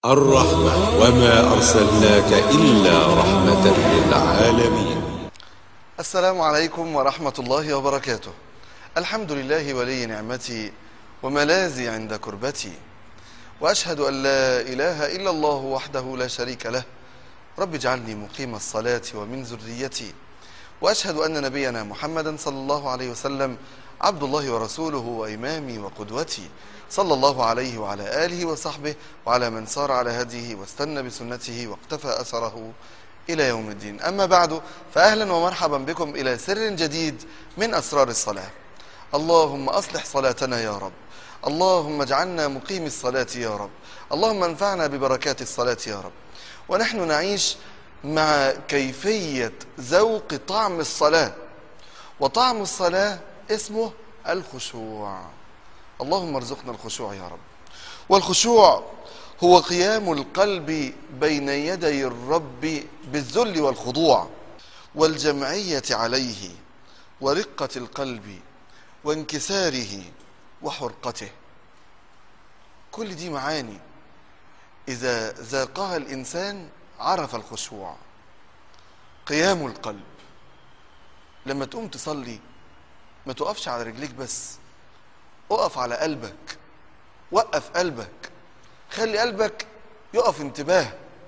الرحمة وما أرسلناك إلا رحمة للعالمين السلام عليكم ورحمة الله وبركاته الحمد لله ولي نعمتي وملاذي عند كربتي وأشهد أن لا إله إلا الله وحده لا شريك له رب اجعلني مقيم الصلاة ومن ذريتي وأشهد أن نبينا محمدا صلى الله عليه وسلم عبد الله ورسوله وإمامي وقدوتي صلى الله عليه وعلى آله وصحبه وعلى من سار على هديه واستنى بسنته واقتفى أثره إلى يوم الدين أما بعد فأهلا ومرحبا بكم إلى سر جديد من أسرار الصلاة اللهم أصلح صلاتنا يا رب اللهم اجعلنا مقيم الصلاة يا رب اللهم انفعنا ببركات الصلاة يا رب ونحن نعيش مع كيفية ذوق طعم الصلاة وطعم الصلاة اسمه الخشوع اللهم ارزقنا الخشوع يا رب والخشوع هو قيام القلب بين يدي الرب بالذل والخضوع والجمعية عليه ورقة القلب وانكساره وحرقته كل دي معاني إذا ذاقها الإنسان عرف الخشوع قيام القلب لما تقوم تصلي ما تقفش على رجليك بس اقف على قلبك وقف قلبك خلي قلبك يقف انتباه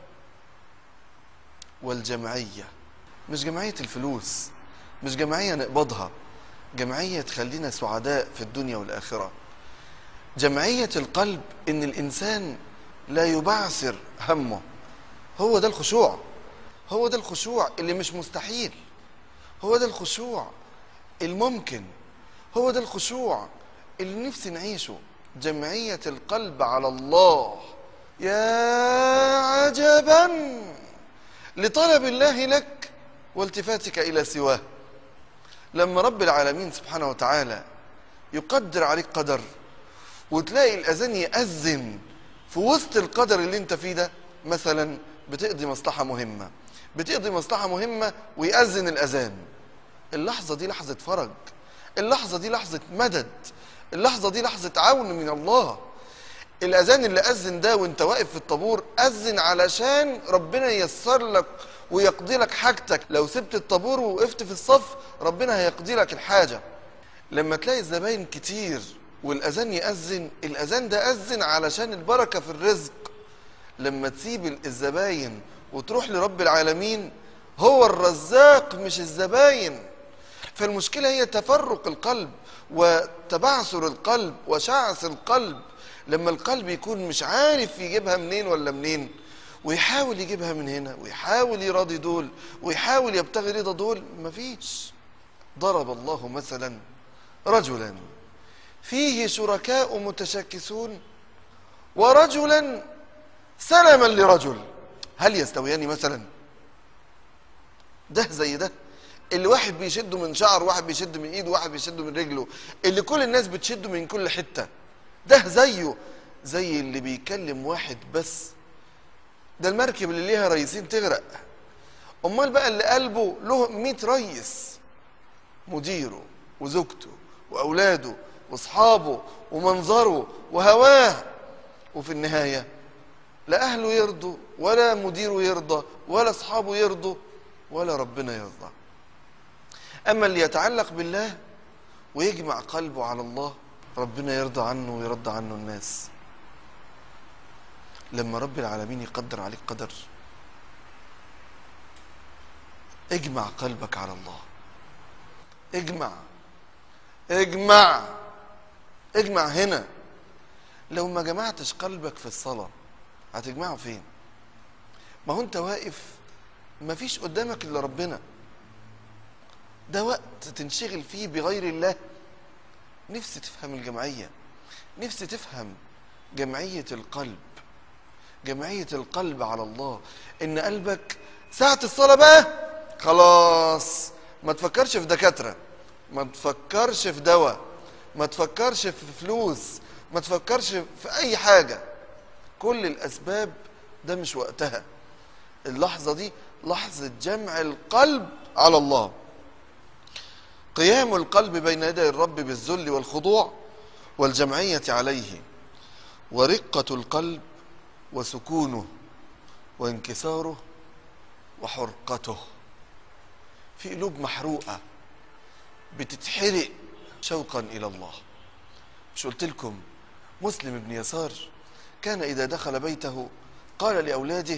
والجمعية مش جمعية الفلوس مش جمعية نقبضها جمعية تخلينا سعداء في الدنيا والآخرة جمعية القلب إن الإنسان لا يبعثر همه هو ده الخشوع هو ده الخشوع اللي مش مستحيل هو ده الخشوع الممكن هو ده الخشوع اللي نفسي نعيشه جمعية القلب على الله يا عجبا لطلب الله لك والتفاتك إلى سواه لما رب العالمين سبحانه وتعالى يقدر عليك قدر وتلاقي الأذان يأذن في وسط القدر اللي انت فيه ده مثلا بتقضي مصلحة مهمة بتقضي مصلحة مهمة ويأذن الأذان اللحظة دي لحظة فرج اللحظة دي لحظة مدد اللحظة دي لحظة عون من الله الأذان اللي أذن ده وانت واقف في الطابور أذن علشان ربنا ييسر لك ويقضي لك حاجتك لو سبت الطابور ووقفت في الصف ربنا هيقضي لك الحاجة لما تلاقي الزباين كتير والأذان يأذن الأذان ده أذن علشان البركة في الرزق لما تسيب الزباين وتروح لرب العالمين هو الرزاق مش الزباين فالمشكلة هي تفرق القلب وتبعثر القلب وشعث القلب لما القلب يكون مش عارف يجيبها منين ولا منين ويحاول يجيبها من هنا ويحاول يراضي دول ويحاول يبتغي رضا دول مفيش ضرب الله مثلا رجلا فيه شركاء متشاكسون ورجلا سلما لرجل هل يستويان مثلا ده زي ده اللي واحد بيشده من شعر واحد بيشد من ايده واحد بيشده من رجله اللي كل الناس بتشده من كل حتة ده زيه زي اللي بيكلم واحد بس ده المركب اللي ليها رئيسين تغرق امال بقى اللي قلبه له 100 ريس مديره وزوجته واولاده واصحابه ومنظره وهواه وفي النهايه لا اهله يرضوا ولا مديره يرضى ولا اصحابه يرضوا ولا ربنا يرضى اما اللي يتعلق بالله ويجمع قلبه على الله ربنا يرضى عنه ويرضى عنه الناس لما رب العالمين يقدر عليك قدر اجمع قلبك على الله اجمع اجمع اجمع هنا لو ما جمعتش قلبك في الصلاة هتجمعه فين ما هو انت واقف ما فيش قدامك الا ربنا ده وقت تنشغل فيه بغير الله نفسي تفهم الجمعية نفسي تفهم جمعية القلب جمعية القلب على الله ان قلبك ساعة الصلاة بقى خلاص ما تفكرش في دكاترة ما تفكرش في دواء ما تفكرش في فلوس ما تفكرش في اي حاجة كل الاسباب ده مش وقتها اللحظة دي لحظة جمع القلب على الله قيام القلب بين يدي الرب بالذل والخضوع والجمعية عليه ورقة القلب وسكونه وانكساره وحرقته في قلوب محروقة بتتحرق شوقا إلى الله مش قلت لكم مسلم بن يسار كان إذا دخل بيته قال لأولاده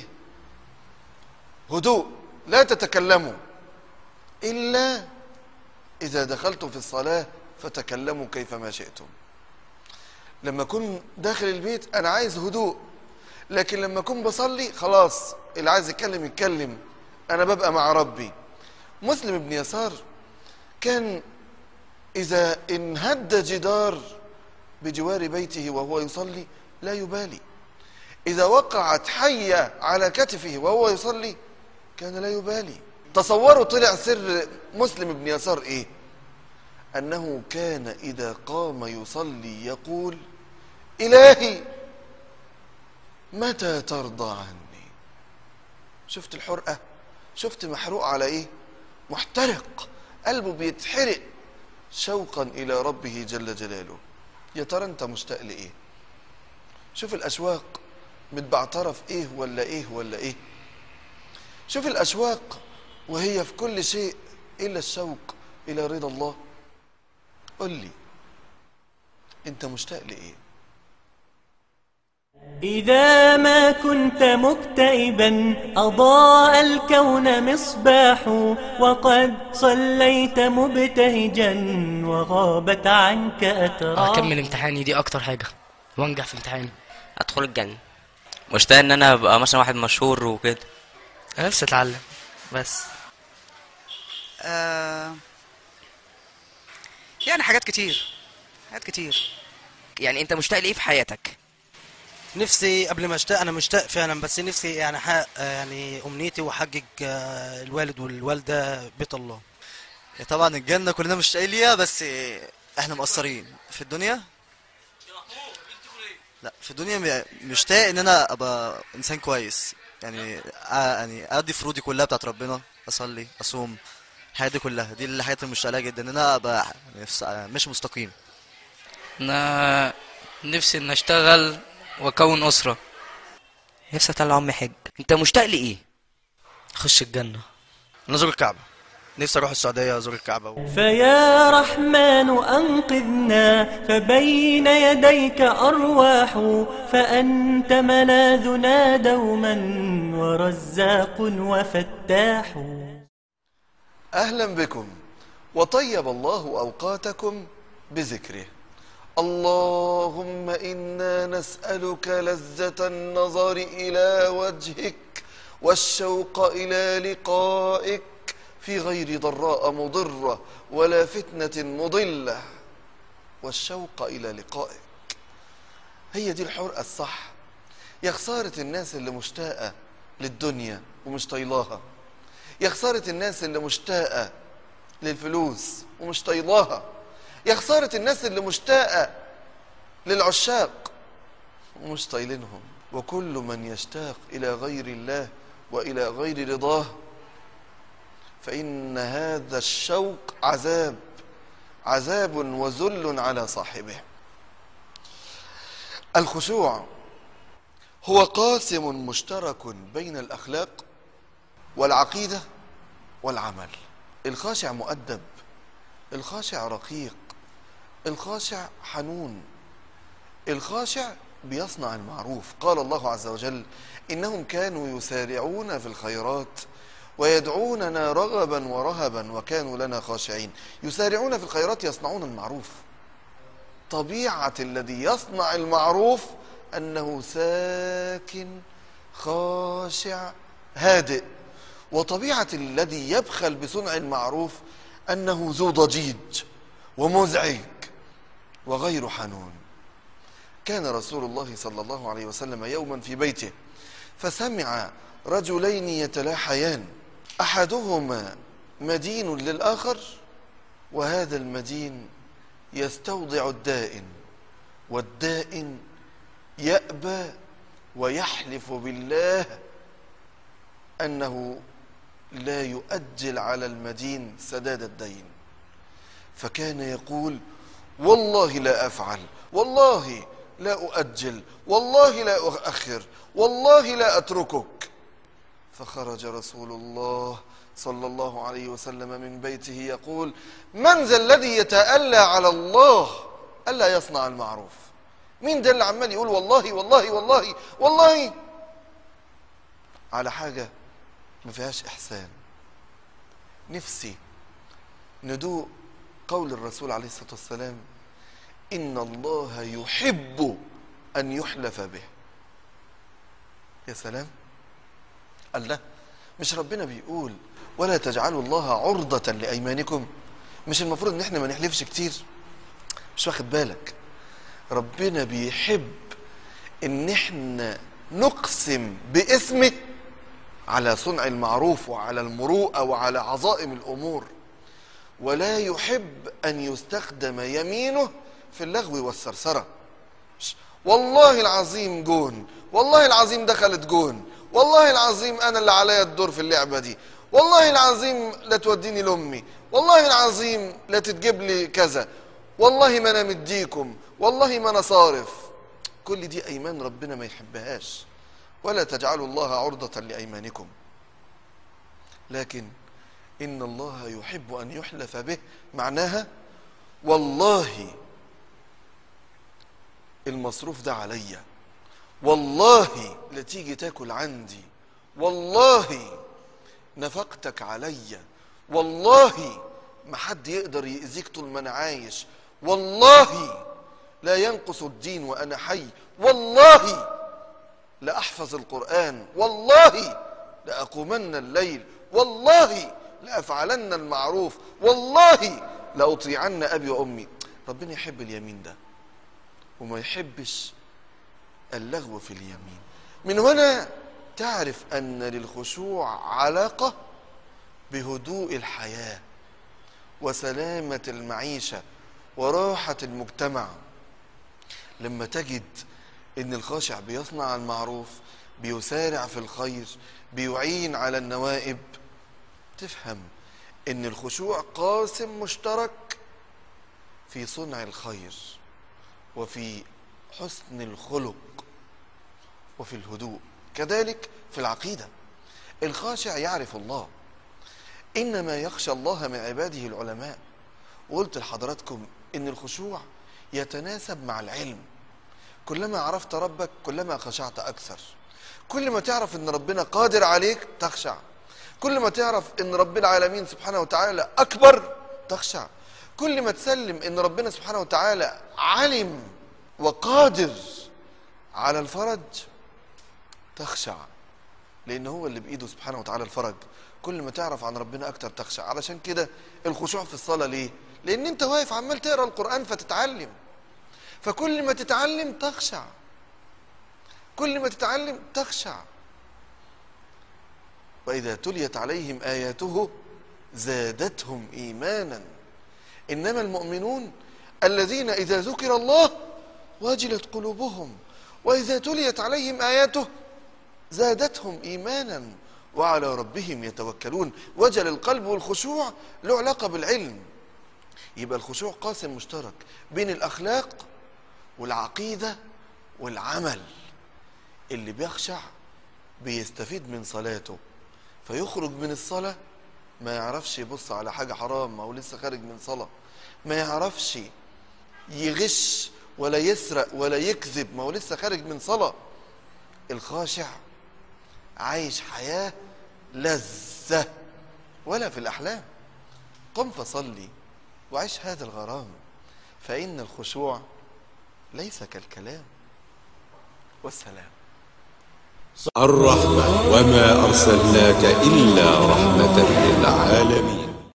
هدوء لا تتكلموا إلا إذا دخلتم في الصلاة فتكلموا كيفما شئتم لما أكون داخل البيت أنا عايز هدوء لكن لما أكون بصلي خلاص اللي عايز يتكلم يتكلم أنا ببقى مع ربي مسلم بن يسار كان إذا انهد جدار بجوار بيته وهو يصلي لا يبالي إذا وقعت حية على كتفه وهو يصلي كان لا يبالي تصوروا طلع سر مسلم بن يسار إيه أنه كان إذا قام يصلي يقول إلهي متى ترضى عني شفت الحرقة شفت محروق على إيه محترق قلبه بيتحرق شوقا إلى ربه جل جلاله يا ترى أنت مشتاق لإيه شوف الأشواق متبعترة في إيه ولا إيه ولا إيه شوف الأشواق وهي في كل شيء إلا الشوق إلى رضا الله قل لي أنت مشتاق لإيه إذا ما كنت مكتئبا أضاء الكون مصباح وقد صليت مبتهجا وغابت عنك أتراح اكمل امتحاني دي اكتر حاجه وانجح في امتحاني ادخل الجنة مشتاق ان انا ابقى مثلا واحد مشهور وكده انا نفسي اتعلم بس آه يعني حاجات كتير حاجات كتير يعني انت مشتاق لايه في حياتك نفسي قبل ما اشتاق انا مشتاق فعلا بس نفسي يعني احقق يعني امنيتي واحجج آه، الوالد والوالده بيت الله طبعا الجنة كلنا مشتاقين ليها بس احنا مقصرين في الدنيا لا في الدنيا م- مشتاق ان انا ابقى انسان كويس يعني آ- يعني ادي فروضي كلها بتاعت ربنا اصلي اصوم حياتي كلها دي الحاجات اللي مشتاق لها جدا ان انا ابقى نفس- مش مستقيم انا نفسي ان اشتغل واكون اسره نفسي اطلع امي حج انت مشتاق لايه اخش الجنه نزور الكعبة نفسي اروح السعودية ازور الكعبة فيا رحمن أنقذنا فبين يديك أرواح فأنت ملاذنا دوما ورزاق وفتاح أهلا بكم وطيب الله أوقاتكم بذكره اللهم إنا نسألك لذة النظر إلى وجهك والشوق إلى لقائك في غير ضراء مضرة ولا فتنة مضلة والشوق إلى لقائك هي دي الحرقة الصح يا خسارة الناس اللي مشتاقة للدنيا ومش طايلاها يا خسارة الناس اللي مشتاقة للفلوس ومش طايلاها يا خسارة الناس اللي مشتاقة للعشاق ومش طايلينهم وكل من يشتاق إلى غير الله وإلى غير رضاه فإن هذا الشوق عذاب عذاب وذل على صاحبه الخشوع هو قاسم مشترك بين الأخلاق والعقيدة والعمل الخاشع مؤدب الخاشع رقيق الخاشع حنون الخاشع بيصنع المعروف قال الله عز وجل إنهم كانوا يسارعون في الخيرات ويدعوننا رغبا ورهبا وكانوا لنا خاشعين يسارعون في الخيرات يصنعون المعروف طبيعة الذي يصنع المعروف أنه ساكن خاشع هادئ وطبيعة الذي يبخل بصنع المعروف أنه ذو ضجيج ومزعج وغير حنون كان رسول الله صلى الله عليه وسلم يوما في بيته فسمع رجلين يتلاحيان أحدهما مدين للآخر وهذا المدين يستوضع الدائن والدائن يأبى ويحلف بالله أنه لا يؤجل على المدين سداد الدين فكان يقول والله لا أفعل والله لا أؤجل والله لا أؤخر والله لا أتركك فخرج رسول الله صلى الله عليه وسلم من بيته يقول من ذا الذي يتألى على الله ألا يصنع المعروف مين ده اللي عمال يقول والله والله والله والله على حاجة ما فيهاش إحسان نفسي ندوق قول الرسول عليه الصلاة والسلام إن الله يحب أن يحلف به يا سلام الله مش ربنا بيقول ولا تجعلوا الله عرضة لأيمانكم مش المفروض ان احنا ما نحلفش كتير مش واخد بالك ربنا بيحب ان احنا نقسم باسمه على صنع المعروف وعلى المروءة وعلى عظائم الأمور ولا يحب أن يستخدم يمينه في اللغو والثرثرة مش- والله العظيم جون والله العظيم دخلت جون والله العظيم أنا اللي عليا الدور في اللعبة دي والله العظيم لا توديني لأمي والله العظيم لا تتجيب لي كذا والله ما أنا مديكم والله ما أنا صارف كل دي أيمان ربنا ما يحبهاش ولا تجعلوا الله عرضة لأيمانكم لكن إن الله يحب أن يحلف به معناها والله المصروف ده عليا والله لا تيجي تاكل عندي والله نفقتك عليا والله ما حد يقدر يأذيك طول ما أنا عايش والله لا ينقص الدين وأنا حي والله لأحفظ القرآن والله لأقومن الليل والله لأفعلن المعروف والله لأطيعن أبي وأمي ربنا يحب اليمين ده وما يحبش اللغو في اليمين من هنا تعرف أن للخشوع علاقة بهدوء الحياة وسلامة المعيشة وراحة المجتمع لما تجد ان الخاشع بيصنع المعروف بيسارع في الخير بيعين على النوائب تفهم ان الخشوع قاسم مشترك في صنع الخير وفي حسن الخلق وفي الهدوء كذلك في العقيدة الخاشع يعرف الله إنما يخشى الله من عباده العلماء وقلت لحضراتكم إن الخشوع يتناسب مع العلم كلما عرفت ربك كلما خشعت أكثر كل ما تعرف إن ربنا قادر عليك تخشع كل ما تعرف إن رب العالمين سبحانه وتعالى أكبر تخشع كل ما تسلم إن ربنا سبحانه وتعالى علم وقادر على الفرج تخشع لأن هو اللي بإيده سبحانه وتعالى الفرج كل ما تعرف عن ربنا أكتر تخشع علشان كده الخشوع في الصلاة ليه؟ لأن أنت واقف عمال تقرأ القرآن فتتعلم فكل ما تتعلم تخشع كل ما تتعلم تخشع وإذا تليت عليهم آياته زادتهم إيمانا إنما المؤمنون الذين إذا ذكر الله وجلت قلوبهم وإذا تليت عليهم آياته زادتهم إيمانا وعلى ربهم يتوكلون وجل القلب والخشوع له علاقة بالعلم يبقى الخشوع قاسم مشترك بين الأخلاق والعقيدة والعمل اللي بيخشع بيستفيد من صلاته فيخرج من الصلاة ما يعرفش يبص على حاجة حرام أو لسه خارج من صلاة ما يعرفش يغش ولا يسرق ولا يكذب ما هو لسه خارج من صلاة الخاشع عايش حياة لذة ولا في الأحلام قم فصلي وعيش هذا الغرام فإن الخشوع ليس كالكلام والسلام الرحمة وما أرسلناك إلا رحمة للعالمين